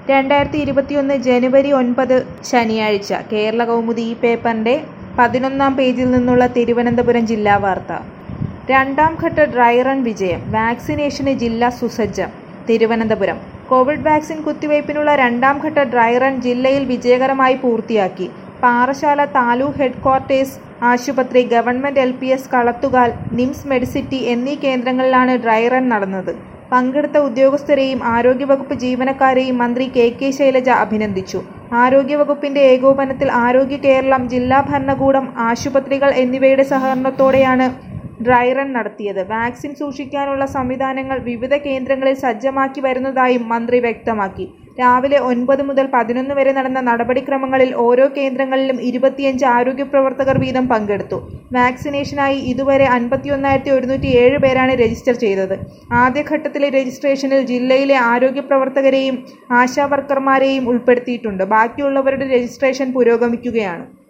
രണ്ടായിരത്തി ഇരുപത്തിയൊന്ന് ജനുവരി ഒൻപത് ശനിയാഴ്ച കേരള കൗമുദി ഈ പേപ്പറിന്റെ പതിനൊന്നാം പേജിൽ നിന്നുള്ള തിരുവനന്തപുരം ജില്ലാ വാർത്ത രണ്ടാം ഘട്ട ഡ്രൈ റൺ വിജയം വാക്സിനേഷന് ജില്ല സുസജ്ജം തിരുവനന്തപുരം കോവിഡ് വാക്സിൻ കുത്തിവയ്പ്പിനുള്ള രണ്ടാം ഘട്ട ഡ്രൈ റൺ ജില്ലയിൽ വിജയകരമായി പൂർത്തിയാക്കി പാറശാല താലൂക്ക് ഹെഡ്ക്വാർട്ടേഴ്സ് ആശുപത്രി government L P S Kalathukal NIMS Medicity എന്നീ കേന്ദ്രങ്ങളിലാണ് ഡ്രൈ റൺ നടന്നത് പങ്കെടുത്ത ഉദ്യോഗസ്ഥരെയും ആരോഗ്യവകുപ്പ് ജീവനക്കാരെയും മന്ത്രി കെ കെ ശൈലജ അഭിനന്ദിച്ചു ആരോഗ്യവകുപ്പിന്റെ ഏകോപനത്തിൽ ആരോഗ്യ കേരളം ജില്ലാ ഭരണകൂടം ആശുപത്രികൾ എന്നിവയുടെ സഹകരണത്തോടെയാണ് ഡ്രൈ റൺ നടത്തിയത് വാക്സിൻ സൂക്ഷിക്കാനുള്ള സംവിധാനങ്ങൾ വിവിധ കേന്ദ്രങ്ങളിൽ സജ്ജമാക്കി വരുന്നതായും മന്ത്രി വ്യക്തമാക്കി രാവിലെ ഒൻപത് മുതൽ പതിനൊന്ന് വരെ നടന്ന നടപടിക്രമങ്ങളിൽ ഓരോ കേന്ദ്രങ്ങളിലും ഇരുപത്തിയഞ്ച് ആരോഗ്യ പ്രവർത്തകർ വീതം പങ്കെടുത്തു വാക്സിനേഷനായി ഇതുവരെ അൻപത്തിയൊന്നായിരത്തി ഒരുന്നൂറ്റി ഏഴ് പേരാണ് രജിസ്റ്റർ ചെയ്തത് ആദ്യഘട്ടത്തിലെ രജിസ്ട്രേഷനിൽ ജില്ലയിലെ ആരോഗ്യ പ്രവർത്തകരെയും ആശാ വർക്കർമാരെയും ഉൾപ്പെടുത്തിയിട്ടുണ്ട് ബാക്കിയുള്ളവരുടെ രജിസ്ട്രേഷൻ പുരോഗമിക്കുകയാണ്